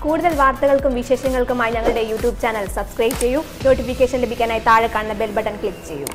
കൂടുതൽ വാർത്തകൾക്കും വിശേഷങ്ങൾക്കുമായി ഞങ്ങളുടെ യൂട്യൂബ് ചാനൽ സബ്സ്ക്രൈബ് ചെയ്യൂ നോട്ടിഫിക്കേഷൻ ലഭിക്കാനായി താഴെ കാണുന്ന ബെൽ ബട്ടൺ ക്ലിക്ക് ചെയ്യൂ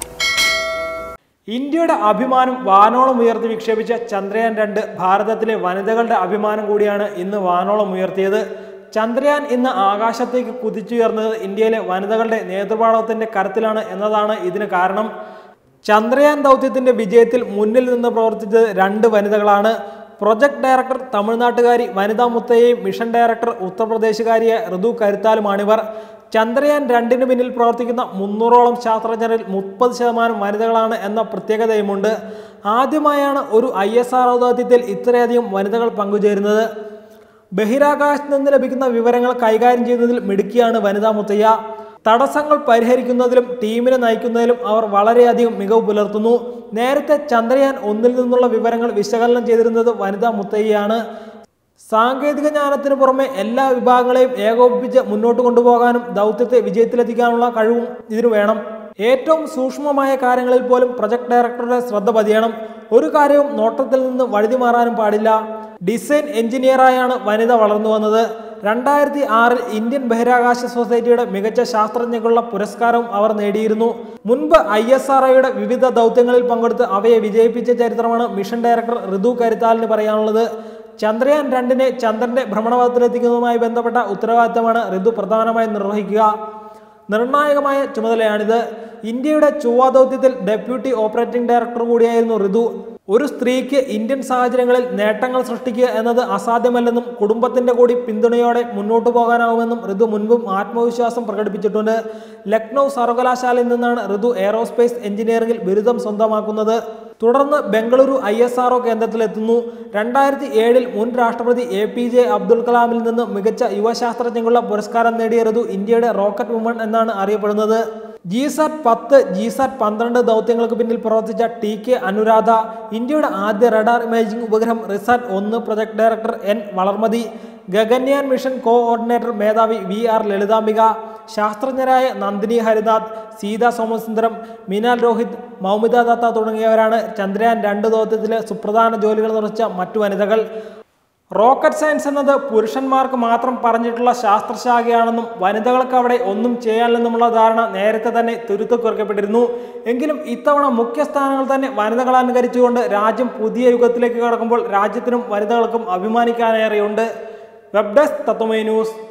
ഇന്ത്യയുടെ അഭിമാനം വാനോളം ഉയർത്തി വിക്ഷേപിച്ച ചന്ദ്രയാൻ രണ്ട് ഭാരതത്തിലെ വനിതകളുടെ അഭിമാനം കൂടിയാണ് ഇന്ന് വാനോളം ഉയർത്തിയത് ചന്ദ്രയാൻ ഇന്ന് ആകാശത്തേക്ക് കുതിച്ചുയർന്നത് ഇന്ത്യയിലെ വനിതകളുടെ നേതൃപാടവത്തിന്റെ കരത്തിലാണ് എന്നതാണ് ഇതിന് കാരണം ചന്ദ്രയാൻ ദൗത്യത്തിന്റെ വിജയത്തിൽ മുന്നിൽ നിന്ന് പ്രവർത്തിച്ചത് രണ്ട് വനിതകളാണ് പ്രൊജക്ട് ഡയറക്ടർ തമിഴ്നാട്ടുകാരി വനിതാ മുത്തയെയും മിഷൻ ഡയറക്ടർ ഉത്തർപ്രദേശുകാരിയെ ഋതു കരുത്താലുമാണിവർ ചന്ദ്രയാൻ രണ്ടിന് പിന്നിൽ പ്രവർത്തിക്കുന്ന മുന്നൂറോളം ശാസ്ത്രജ്ഞരിൽ മുപ്പത് ശതമാനം വനിതകളാണ് എന്ന പ്രത്യേകതയുമുണ്ട് ആദ്യമായാണ് ഒരു ഐ എസ് ആർ ദൗത്യത്തിൽ ഇത്രയധികം വനിതകൾ പങ്കുചേരുന്നത് ബഹിരാകാശത്ത് നിന്ന് ലഭിക്കുന്ന വിവരങ്ങൾ കൈകാര്യം ചെയ്യുന്നതിൽ മിടുക്കിയാണ് വനിതാ മുത്തയ്യ തടസ്സങ്ങൾ പരിഹരിക്കുന്നതിലും ടീമിനെ നയിക്കുന്നതിലും അവർ വളരെയധികം മികവ് പുലർത്തുന്നു നേരത്തെ ചന്ദ്രയാൻ ഒന്നിൽ നിന്നുള്ള വിവരങ്ങൾ വിശകലനം ചെയ്തിരുന്നത് വനിതാ മുത്തയ്യയാണ് സാങ്കേതിക ജ്ഞാനത്തിന് പുറമെ എല്ലാ വിഭാഗങ്ങളെയും ഏകോപിപ്പിച്ച് മുന്നോട്ട് കൊണ്ടുപോകാനും ദൗത്യത്തെ വിജയത്തിലെത്തിക്കാനുള്ള കഴിവും ഇതിനു വേണം ഏറ്റവും സൂക്ഷ്മമായ കാര്യങ്ങളിൽ പോലും പ്രൊജക്ട് ഡയറക്ടറുടെ ശ്രദ്ധ പതിയണം ഒരു കാര്യവും നോട്ടത്തിൽ നിന്ന് വഴുതി മാറാനും പാടില്ല ഡിസൈൻ എഞ്ചിനീയറായാണ് വനിത വളർന്നു വന്നത് രണ്ടായിരത്തി ആറിൽ ഇന്ത്യൻ ബഹിരാകാശ സൊസൈറ്റിയുടെ മികച്ച ശാസ്ത്രജ്ഞർക്കുള്ള പുരസ്കാരവും അവർ നേടിയിരുന്നു മുൻപ് ഐ എസ് ആർ വിവിധ ദൗത്യങ്ങളിൽ പങ്കെടുത്ത് അവയെ വിജയിപ്പിച്ച ചരിത്രമാണ് മിഷൻ ഡയറക്ടർ ഋതു കരുത്താലിന് പറയാനുള്ളത് ചന്ദ്രയാൻ രണ്ടിനെ ചന്ദ്രന്റെ ഭ്രമണപഥത്തിലെത്തിക്കുന്നതുമായി ബന്ധപ്പെട്ട ഉത്തരവാദിത്തമാണ് ഋതു പ്രധാനമായും നിർവഹിക്കുക നിർണായകമായ ചുമതലയാണിത് ഇന്ത്യയുടെ ചൊവ്വ ദൗത്യത്തിൽ ഡെപ്യൂട്ടി ഓപ്പറേറ്റിംഗ് ഡയറക്ടർ കൂടിയായിരുന്നു ഋതു ഒരു സ്ത്രീക്ക് ഇന്ത്യൻ സാഹചര്യങ്ങളിൽ നേട്ടങ്ങൾ സൃഷ്ടിക്കുക എന്നത് അസാധ്യമല്ലെന്നും കുടുംബത്തിന്റെ കൂടി പിന്തുണയോടെ മുന്നോട്ടു പോകാനാവുമെന്നും ഋതു മുൻപും ആത്മവിശ്വാസം പ്രകടിപ്പിച്ചിട്ടുണ്ട് ലക്നൗ സർവകലാശാലയിൽ നിന്നാണ് ഋതു എയറോസ്പേസ് എഞ്ചിനീയറിംഗിൽ ബിരുദം സ്വന്തമാക്കുന്നത് തുടർന്ന് ബംഗളൂരു ഐ എസ് ആർഒ കേന്ദ്രത്തിലെത്തുന്നു രണ്ടായിരത്തി ഏഴിൽ മുൻ രാഷ്ട്രപതി എ പി ജെ അബ്ദുൽ കലാമിൽ നിന്ന് മികച്ച യുവശാസ്ത്രജ്ഞർക്കുള്ള പുരസ്കാരം നേടിയ ഋതു ഇന്ത്യയുടെ റോക്കറ്റ് വുമൺ എന്നാണ് അറിയപ്പെടുന്നത് ജിസാറ്റ് പത്ത് ജിസാറ്റ് പന്ത്രണ്ട് ദൗത്യങ്ങൾക്ക് പിന്നിൽ പ്രവർത്തിച്ച ടി കെ അനുരാധ ഇന്ത്യയുടെ ആദ്യ റഡാർ ഇമേജിംഗ് ഉപഗ്രഹം റിസാറ്റ് ഒന്ന് project director N Valarmathi Gaganyaan mission coordinator മേധാവി വി ആർ ലളിതാംബിക ശാസ്ത്രജ്ഞരായ നന്ദിനി ഹരിനാഥ് സീത സോമസുന്ദരം മിനാൽ രോഹിത് മൗമിത ദത്ത തുടങ്ങിയവരാണ് ചന്ദ്രയാൻ രണ്ട് ദൗത്യത്തിലെ സുപ്രധാന ജോലികൾ നിർവഹിച്ച മറ്റു വനിതകൾ റോക്കറ്റ് സയൻസ് എന്നത് പുരുഷന്മാർക്ക് മാത്രം പറഞ്ഞിട്ടുള്ള ശാസ്ത്രശാഖയാണെന്നും വനിതകൾക്ക് അവിടെ ഒന്നും ചെയ്യാനില്ലെന്നുമുള്ള ധാരണ നേരത്തെ തന്നെ തുരുത്തു കുറിക്കപ്പെട്ടിരുന്നു എങ്കിലും ഇത്തവണ മുഖ്യ സ്ഥാനങ്ങൾ തന്നെ വനിതകൾ അനുകരിച്ചുകൊണ്ട് രാജ്യം പുതിയ യുഗത്തിലേക്ക് കടക്കുമ്പോൾ രാജ്യത്തിനും വനിതകൾക്കും അഭിമാനിക്കാനേറെയുണ്ട് വെബ് ഡെസ്ക് തത്വമേ ന്യൂസ്